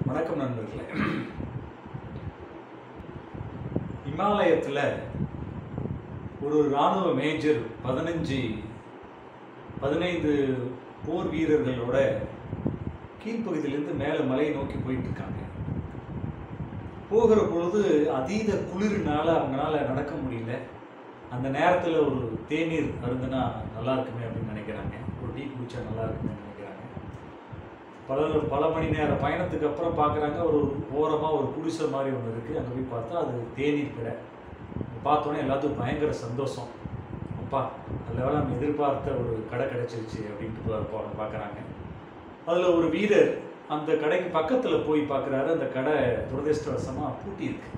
வணக்கம் நண்பர்களே இமாலயத்தில் ஒரு இராணுவ மேஜர் பதினஞ்சு பதினைந்து போர் வீரர்களோட கீழ்ப்பகுதியிலேருந்து மேலே மலையை நோக்கி போயிட்டு இருக்காங்க போகிற பொழுது அதீத குளிர்னால அவங்களால நடக்க முடியல அந்த நேரத்தில் ஒரு தேநீர் அருந்துனா நல்லா இருக்குமே அப்படின்னு நினைக்கிறாங்க ஒரு டீ குடிச்சா நல்லா இருக்குமே நினைக்கிறாங்க பல பல மணி நேர பயணத்துக்கு அப்புறம் பார்க்குறாங்க ஒரு ஓரமாக ஒரு குடிசை மாதிரி ஒன்று இருக்குது அங்கே போய் பார்த்தா அது தேநீர் கடை பார்த்தோன்னே எல்லாத்துக்கும் பயங்கர சந்தோஷம் அப்பா அதில் வேலை நம்ம எதிர்பார்த்த ஒரு கடை கிடைச்சிருச்சு அப்படின்ட்டு பா- பா- பார்க்குறாங்க அதில் ஒரு வீரர் அந்த கடைக்கு பக்கத்தில் போய் பார்க்குறாரு அந்த கடை துரதிருஷ்டவசமாக பூட்டி இருக்கு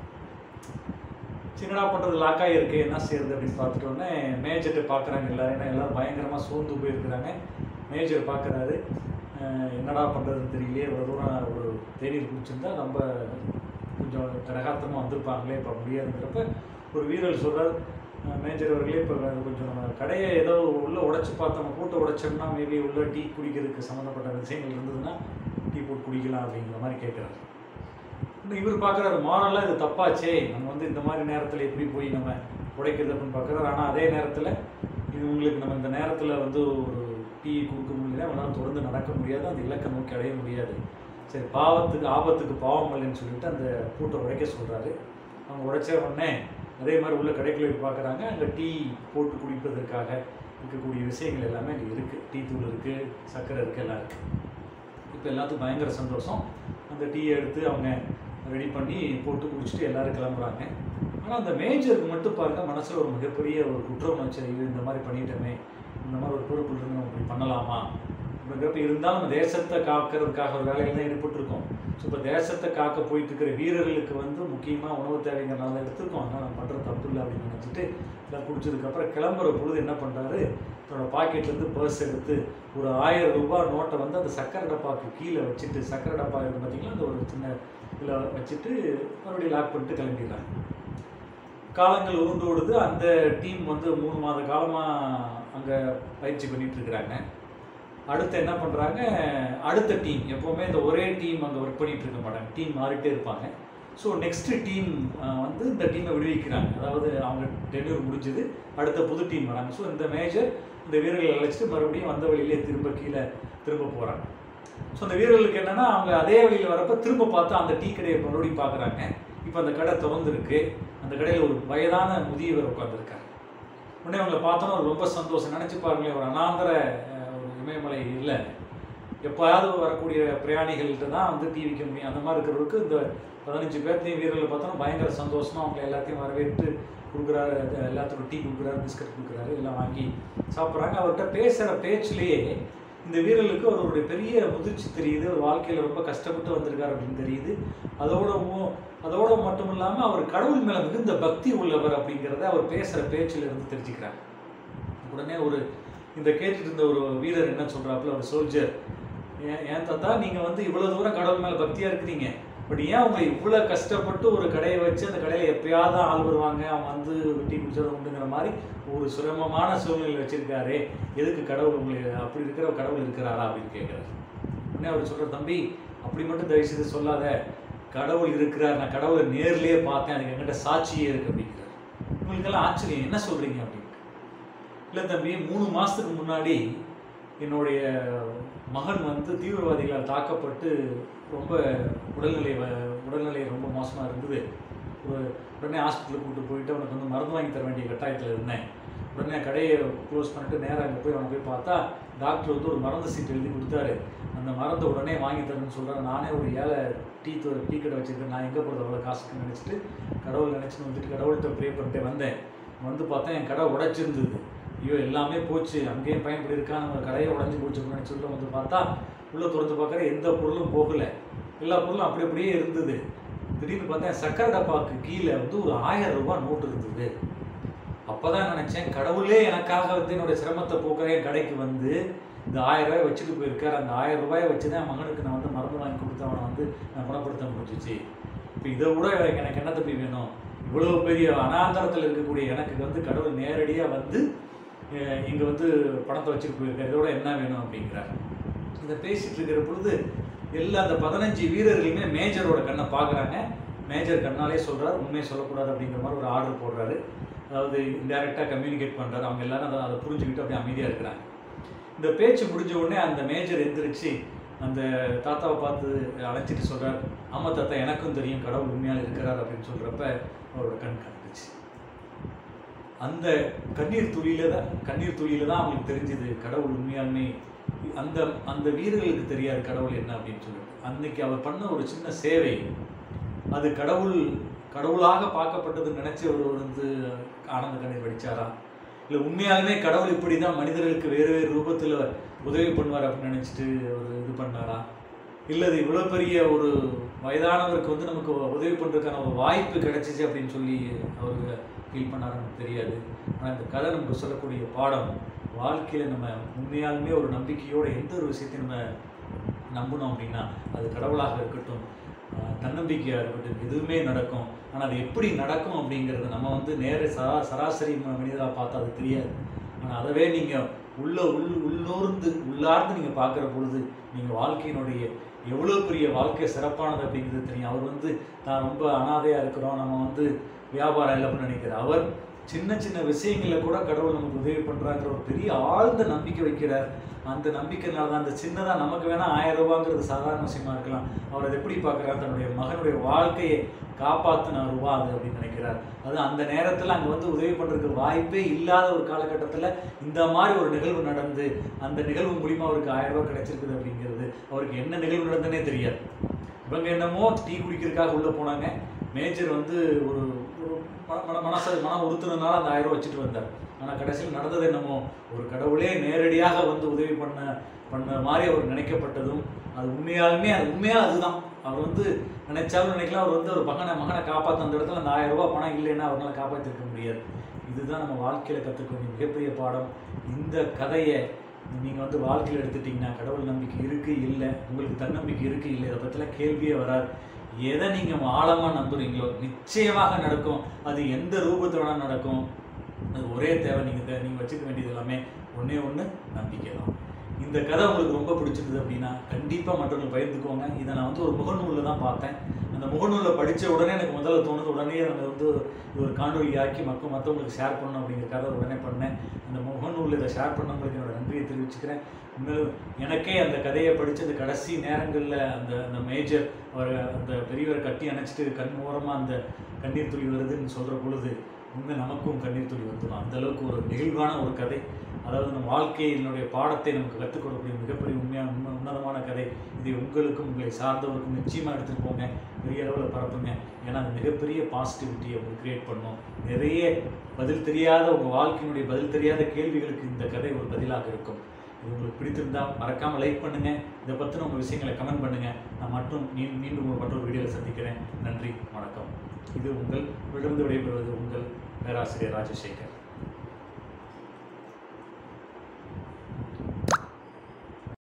சின்னடா பண்ணுறது லாக்காக இருக்கு என்ன செய்யறது அப்படின்னு பார்த்துட்டோன்னே மேஜர்கிட்ட பார்க்குறாங்க எல்லாரும் ஏன்னா எல்லாரும் பயங்கரமாக சோர்ந்து போயிருக்கிறாங்க மேஜர் பார்க்குறாரு என்னடா பண்ணுறதுன்னு தெரியலையே இவ்வளோ தூரம் ஒரு தேநீர் குடிச்சிருந்தா நம்ம கொஞ்சம் கரகாத்தமாக வந்திருப்பாங்களே இப்போ முடியாதுங்கிறப்ப ஒரு வீரர் சொல்கிறார் மேஜர் அவர்களே இப்போ கொஞ்சம் நம்ம கடையை ஏதோ உள்ளே உடைச்சு பார்த்தோம் பூட்டை உடைச்சோம்னா மேபி உள்ள டீ குடிக்கிறதுக்கு சம்மந்தப்பட்ட விஷயங்கள் இருந்ததுன்னா டீ போட்டு குடிக்கலாம் அப்படிங்கிற மாதிரி கேட்குறாரு இன்னும் இவர் பார்க்குறாரு மாரலாக இது தப்பாச்சே நம்ம வந்து இந்த மாதிரி நேரத்தில் எப்படி போய் நம்ம உடைக்கிறது அப்படின்னு பார்க்குறாரு ஆனால் அதே நேரத்தில் இது உங்களுக்கு நம்ம இந்த நேரத்தில் வந்து ஒரு டீ கொடுக்க முடியல அவனால் தொடர்ந்து நடக்க முடியாது அந்த இலக்கை நோக்கி அடைய முடியாது சரி பாவத்துக்கு ஆபத்துக்கு பாவம் இல்லைன்னு சொல்லிட்டு அந்த பூட்டை உடைக்க சொல்கிறாரு அவங்க உடைச்ச உடனே அதே மாதிரி உள்ள கடைக்குள்ள போய் பார்க்குறாங்க அங்கே டீ போட்டு குடிப்பதற்காக இருக்கக்கூடிய விஷயங்கள் எல்லாமே அங்கே இருக்குது டீ தூள் இருக்குது சர்க்கரை இருக்குது எல்லாம் இருக்குது இப்போ எல்லாத்துக்கும் பயங்கர சந்தோஷம் அந்த டீயை எடுத்து அவங்க ரெடி பண்ணி போட்டு குடிச்சிட்டு எல்லாரும் கிளம்புறாங்க ஆனால் அந்த மேஜருக்கு மட்டும் பாருங்க மனசில் ஒரு மிகப்பெரிய ஒரு குற்ற உணர்ச்சி ஐயோ இந்த மாதிரி பண்ணிட்டோமே இந்த மாதிரி ஒரு பொறுப்பு இருந்து நம்ம இப்படி பண்ணலாமா அப்படிங்கிறப்ப இருந்தாலும் நம்ம தேசத்தை காக்கிறதுக்காக ஒரு வேலையில் தான் ஈடுபட்டிருக்கோம் ஸோ இப்போ தேசத்தை காக்க போயிட்டு இருக்கிற வீரர்களுக்கு வந்து முக்கியமாக உணவு தேவைங்கிறனால தான் எடுத்திருக்கோம் அதனால் நம்ம பண்ணுறது தப்பு இல்லை அப்படின்னு நினச்சிட்டு எல்லாம் குடிச்சதுக்கப்புறம் கிளம்புற பொழுது என்ன பண்ணுறாரு தன்னோட பாக்கெட்லேருந்து பர்ஸ் எடுத்து ஒரு ஆயிரம் ரூபாய் நோட்டை வந்து அந்த சக்கரை டப்பாக்கு கீழே வச்சுட்டு சக்கரை டப்பா இருக்கு பார்த்தீங்களா அந்த ஒரு சின்ன இதில் வச்சுட்டு மறுபடியும் லாக் பண்ணிட்டு கிளம்பிடுறாங்க காலங்கள் உருண்டு ஓடுது அந்த டீம் வந்து மூணு மாத காலமாக அங்கே பயிற்சி பண்ணிட்டு இருக்கிறாங்க அடுத்து என்ன பண்ணுறாங்க அடுத்த டீம் எப்போவுமே இந்த ஒரே டீம் அங்கே ஒர்க் பண்ணிட்டு இருக்க மாட்டாங்க டீம் மாறிட்டே இருப்பாங்க ஸோ நெக்ஸ்ட் டீம் வந்து இந்த டீமை விடுவிக்கிறாங்க அதாவது அவங்க டெலிவரி முடிஞ்சது அடுத்த புது டீம் வராங்க ஸோ இந்த மேஜர் இந்த வீரர்களை அழைச்சிட்டு மறுபடியும் வந்த வழியிலே திரும்ப கீழே திரும்ப போகிறாங்க ஸோ அந்த வீரர்களுக்கு என்னன்னா அவங்க அதே வழியில் வரப்ப திரும்ப பார்த்து அந்த டீ கடையை மறுபடியும் பார்க்குறாங்க இப்போ அந்த கடை திறந்துருக்கு அந்த கடையில் ஒரு வயதான முதியவர் உட்காந்துருக்காரு உடனே அவங்கள பார்த்தோன்னா ஒரு ரொம்ப சந்தோஷம் நினச்சி பாருங்களேன் ஒரு அனாந்தர அஹ், ஒரு இமயமலை இல்லை எப்போயாவது வரக்கூடிய பிரயாணிகள்கிட்ட தான் வந்து டீ விற்க முடியும் அந்த மாதிரி இருக்கிறவருக்கு இந்த பதினஞ்சு பேர்த்தையும் வீரர்களை பார்த்தோன்னா பயங்கர சந்தோஷமா அவங்களை எல்லாத்தையும் வரவேற்று கொடுக்குறாரு அது எல்லாத்துக்கும் டீ கொடுக்குறாரு பிஸ்கட் கொடுக்குறாரு எல்லாம் வாங்கி சாப்பிட்றாங்க அவர்கிட்ட பேசுகிற பேச்சிலேயே இந்த வீரர்களுக்கு அவருடைய பெரிய முதிர்ச்சி தெரியுது அவர் வாழ்க்கையில் ரொம்ப கஷ்டப்பட்டு வந்திருக்காரு அப்படின்னு தெரியுது அதோட மு- அதோட மட்டும் இல்லாமல் அவர் கடவுள் மேலே மிகுந்த பக்தி உள்ளவர் அப்படிங்கிறத அவர் பேசுகிற பேச்சில் இருந்து தெரிஞ்சுக்கிறாங்க உடனே ஒரு இந்த கேட்டுட்டு இருந்த ஒரு வீரர் என்ன சொல்றாப்புல ஒரு சோல்ஜர் ஏன் ஏன் தாத்தா நீங்கள் வந்து இவ்வளோ தூரம் கடவுள் மேலே பக்தியாக இருக்கிறீங்க பட் ஏன் அவங்க இவ்வளோ கஷ்டப்பட்டு ஒரு கடையை வச்சு அந்த கடையில் எப்பயாவது தான் ஆள் வருவாங்க அவங்க வந்து டீ குடிச்சது உண்டுங்கிற மாதிரி ஒரு சிரமமான சூழ்நிலை வச்சிருக்காரு எதுக்கு கடவுள் உங்களுக்கு அப்படி இருக்கிற கடவுள் இருக்கிறாரா அப்படின்னு கேட்குறாரு உடனே அவர் சொல்ற தம்பி அப்படி மட்டும் தயவு செய்து சொல்லாத கடவுள் இருக்கிறார் நான் கடவுளை நேர்லயே பார்த்தேன் அதுக்கு என்கிட்ட சாட்சியே இருக்கு அப்படிங்கிறார் உங்களுக்கெல்லாம் ஆச்சரியம் என்ன சொல்றீங்க அப்படின்னு இல்லை தம்பி மூணு மாசத்துக்கு முன்னாடி என்னுடைய மகன் வந்து தீவிரவாதிகளால் தாக்கப்பட்டு ரொம்ப உடல்நிலை வ- உடல்நிலை ரொம்ப மோசமாக இருந்தது ஒரு உடனே ஹாஸ்பிட்டலுக்கு கூட்டு போயிட்டு அவனுக்கு வந்து மருந்து வாங்கி தர வேண்டிய கட்டாயத்தில் இருந்தேன் உடனே கடையை க்ளோஸ் பண்ணிட்டு நேராக அங்கே போய் அவனை போய் பார்த்தா டாக்டர் வந்து ஒரு மருந்து சீட் எழுதி கொடுத்தாரு அந்த மருந்தை உடனே வாங்கி தரேன்னு சொல்கிறேன் நானே ஒரு ஏழை டீ தூ டீ கடை வச்சிருக்கேன் நான் எங்கே போகிறது அவ்வளோ காசுக்கு நினச்சிட்டு கடவுள் நினச்சின்னு வந்துட்டு கடவுள்கிட்ட ப்ரே பண்ணிட்டு வந்தேன் வந்து பார்த்தா என் கடை உடைச்சிருந்தது ஐயோ எல்லாமே போச்சு அங்கேயும் பையன் இப்படி இருக்கான் நம்ம கடையை உடஞ்சி போச்சு நினச்சி உள்ள வந்து பார்த்தா உள்ளே திறந்து பார்க்குற எந்த பொருளும் போகலை எல்லா பொருளும் அப்படி அப்படியே இருந்தது திடீர்னு பார்த்தா சக்கரை டப்பாக்கு கீழே வந்து ஒரு ஆயிரம் ரூபாய் நோட்டு இருந்தது அப்பதான் நினைச்சேன் கடவுளே எனக்காக வந்து என்னோட சிரமத்தை போக்குற என் கடைக்கு வந்து இந்த ஆயிரம் ரூபாய் வச்சுட்டு போயிருக்காரு அந்த ஆயிரம் ரூபாயை வச்சு தான் என் மகனுக்கு நான் வந்து மருந்து வாங்கி கொடுத்து அவனை வந்து நான் குணப்படுத்த முடிஞ்சிச்சு இப்போ இதை விட எனக்கு என்ன தம்பி வேணும் இவ்வளவு பெரிய அனாந்தரத்தில் இருக்கக்கூடிய எனக்கு வந்து கடவுள் நேரடியாக வந்து அஹ், இங்க வந்து பணத்தை வச்சுட்டு போயிருக்காரு இதோட என்ன வேணும் அப்படிங்கிறார் இதை பேசிட்டு இருக்கிற பொழுது எல்லா அந்த பதினஞ்சு வீரர்களுமே மேஜரோட கண்ணை பார்க்குறாங்க மேஜர் கண்ணாலே சொல்றாரு உண்மையை சொல்லக்கூடாது அப்படிங்கிற மாதிரி ஒரு ஆர்டர் போடுறாரு அதாவது இன்டெரக்டாக கம்யூனிகேட் பண்ணுறாரு அவங்க எல்லாரும் அதை அதை புரிஞ்சுக்கிட்டு அப்படியே அமைதியாக இருக்கிறாங்க இந்த பேச்சு முடிஞ்ச உடனே அந்த மேஜர் எந்திரிச்சு அந்த தாத்தாவை பார்த்து அழைச்சிட்டு சொல்றார் ஆமா தாத்தா எனக்கும் தெரியும் கடவுள் உண்மையால் இருக்கிறார் அப்படின்னு சொல்றப்ப அவரோட கண் கண்டுச்சு அந்த கண்ணீர் துளியில தான் கண்ணீர் துளியில தான் அவங்களுக்கு தெரிஞ்சது கடவுள் உண்மையாலுமே அந்த அந்த வீரர்களுக்கு தெரியாது கடவுள் என்ன அப்படின்னு சொல்லிட்டு அன்னைக்கு அவர் பண்ண ஒரு சின்ன சேவை அது கடவுள் கடவுளாக பார்க்கப்பட்டதுன்னு நினைச்சு அவர் வந்து ஆனந்த கண்ணீர் வடிச்சாரா இல்லை உண்மையாலுமே கடவுள் இப்படி தான் மனிதர்களுக்கு வேறு வேறு ரூபத்தில் உதவி பண்ணுவார் அப்படின்னு நினச்சிட்டு அவர் இது பண்ணாரா இல்லை இது இவ்வளோ பெரிய ஒரு வயதானவருக்கு வந்து நமக்கு உதவி பண்ணுறதுக்கான ஒரு வாய்ப்பு கிடைச்சிச்சு அப்படின்னு சொல்லி அவர் ஃபீல் பண்ணாருன்னு தெரியாது ஆனால் இந்த கதை நமக்கு சொல்லக்கூடிய பாடம் வாழ்க்கையில் நம்ம உண்மையாலுமே ஒரு நம்பிக்கையோட எந்த ஒரு விஷயத்தையும் நம்ம நம்பணும் அப்படின்னா அது கடவுளாக இருக்கட்டும் ஆஹ் தன்னம்பிக்கையாக இருக்கட்டும் எதுவுமே நடக்கும் ஆனால் அது எப்படி நடக்கும் அப்படிங்கிறத நம்ம வந்து நேர சரா சராசரி ம- மனிதராக பார்த்தா அது தெரியாது ஆனால் அதவே நீங்கள் உள்ள உள் உள்ளூர்ந்து உள்ளார்ந்து நீங்கள் பார்க்குற பொழுது நீங்கள் வாழ்க்கையினுடைய எவ்வளோ பெரிய வாழ்க்கை சிறப்பானது அப்படிங்கிறது தெரியும் அவர் வந்து நான் ரொம்ப அனாதையாக இருக்கிறோம் நம்ம வந்து வியாபாரம் இல்லை அப்படின்னு நினைக்கிறார் அவர் சின்ன சின்ன விஷயங்களில் கூட கடவுள் நமக்கு உதவி பண்ணுறாங்கிற ஒரு பெரிய ஆழ்ந்த நம்பிக்கை வைக்கிறார் அந்த நம்பிக்கைனால தான் அந்த சின்னதாக நமக்கு வேணால் ஆயிரம் ரூபாங்கிறது சாதாரண விஷயமா இருக்கலாம் அவர் அதை எப்படி பார்க்குறார் தன்னுடைய மகனுடைய வாழ்க்கையை காப்பாற்றின ரூபா அது அப்படின்னு நினைக்கிறார் அது அந்த நேரத்தில் அங்கே வந்து உதவி பண்ணுறதுக்கு வாய்ப்பே இல்லாத ஒரு காலகட்டத்தில் இந்த மாதிரி ஒரு நிகழ்வு நடந்து அந்த நிகழ்வு மூலிமா அவருக்கு ஆயிரம் ரூபாய் கிடைச்சிருக்குது அப்படிங்கிறது அவருக்கு என்ன நிகழ்வு நடந்ததுனே தெரியாது இவங்க என்னமோ டீ குடிக்கிறதுக்காக உள்ளே போனாங்க மேஜர் வந்து ஒரு ஒரு மன மன மனசு மனம் உறுத்துனதுனால அந்த ஆயிரம் ரூபாய் வச்சுட்டு வந்தார் ஆனால் கடைசியில் நடந்தது என்னமோ ஒரு கடவுளே நேரடியாக வந்து உதவி பண்ண பண்ண மாதிரி அவர் நினைக்கப்பட்டதும் அது உண்மையாலுமே அது உண்மையாக அதுதான் அவர் வந்து நினைச்சாலும் நினைக்கலாம் அவர் வந்து ஒரு மகனை மகனை காப்பாற்ற அந்த இடத்துல அந்த ஆயிரம் ரூபாய் பணம் இல்லைன்னா அவரால் காப்பாற்றிருக்க முடியாது இதுதான் நம்ம வாழ்க்கையில் கற்றுக்க வேண்டிய மிகப்பெரிய பாடம் இந்த கதையை நீங்கள் வந்து வாழ்க்கையில் எடுத்துட்டிங்கன்னா கடவுள் நம்பிக்கை இருக்குது இல்லை உங்களுக்கு தன்னம்பிக்கை இருக்குது இல்லை இதை பற்றிலாம் கேள்வியே வராது எதை நீங்கள் ஆழமாக நம்புறீங்களோ நிச்சயமாக நடக்கும் அது எந்த ரூபத்தில் வேணால் நடக்கும் அது ஒரே தேவை நீங்கள் நீங்கள் வச்சுக்க வேண்டியது எல்லாமே ஒன்றே ஒன்று நம்பிக்கை தான் இந்த கதை உங்களுக்கு ரொம்ப பிடிச்சிருந்தது அப்படின்னா கண்டிப்பாக மற்றவங்களுக்கு பகிர்ந்துக்கோங்க இதை நான் வந்து ஒரு முகநூலில் தான் பார்த்தேன் அந்த முகநூலில் படித்த உடனே எனக்கு முதல்ல தோணுது உடனே நான் வந்து இது ஒரு காணொலி ஆக்கி மக்கள் மற்றவங்களுக்கு ஷேர் பண்ணணும் அப்படிங்கிற கதை உடனே பண்ணேன் அந்த முகநூலில் இதை ஷேர் பண்ணவங்களுக்கு என்னோட நன்றியை தெரிவிச்சுக்கிறேன் உண்மையிலும் எனக்கே அந்த கதையை படித்து அந்த கடைசி நேரங்களில் அந்த அந்த மேஜர் அவர் அந்த பெரியவரை கட்டி அணைச்சிட்டு கண் ஓரமாக அந்த கண்ணீர் துளி வருதுன்னு சொல்கிற பொழுது உண்மை நமக்கும் கண்ணீர் துளி வந்துடும் அந்த அளவுக்கு ஒரு நெகிழ்வான ஒரு கதை அதாவது நம்ம வாழ்க்கையினுடைய பாடத்தை நமக்கு கற்றுக் கொடுக்கக்கூடிய மிகப்பெரிய உண்மையான உண்மை உன்னதமான கதை இதை உங்களுக்கும் உங்களை சார்ந்தவருக்கும் நிச்சயமாக எடுத்துகிட்டு போங்க பெரிய அளவில் பரப்புங்க ஏன்னா அது மிகப்பெரிய பாசிட்டிவிட்டியை உங்களுக்கு கிரியேட் பண்ணும் நிறைய பதில் தெரியாத உங்கள் வாழ்க்கையினுடைய பதில் தெரியாத கேள்விகளுக்கு இந்த கதை ஒரு பதிலாக இருக்கும் இது உங்களுக்கு பிடித்திருந்தா மறக்காமல் லைக் பண்ணுங்கள் இதை பற்றின உங்கள் விஷயங்களை கமெண்ட் பண்ணுங்கள் நான் மட்டும் மீ மீண்டும் ஒரு மற்றொரு வீடியோவில் சந்திக்கிறேன் நன்றி வணக்கம் இது உங்கள் விழுந்து விடைபெறுவது உங்கள் பேராசிரியர் ராஜசேகர்